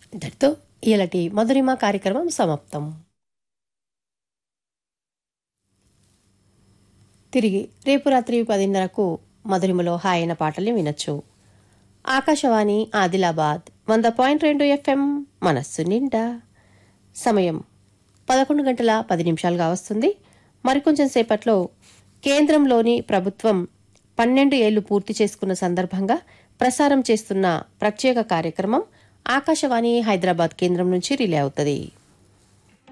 ఇంతటితో ఇలాంటి మధురిమ కార్యక్రమం సమాప్తం తిరిగి రేపు రాత్రి పదిన్నరకు మధురిమలో హాయన పాటల్ని వినొచ్చు ఆకాశవాణి ఆదిలాబాద్ వంద పాయింట్ రెండు ఎఫ్ఎం మనస్సు నిండా సమయం పదకొండు గంటల పది నిమిషాలుగా వస్తుంది మరికొంచెం సేపట్లో కేంద్రంలోని ప్రభుత్వం పన్నెండు ఏళ్లు పూర్తి చేసుకున్న సందర్భంగా ప్రసారం చేస్తున్న ప్రత్యేక కార్యక్రమం ఆకాశవాణి హైదరాబాద్ కేంద్రం నుంచి రిలే అవుతుంది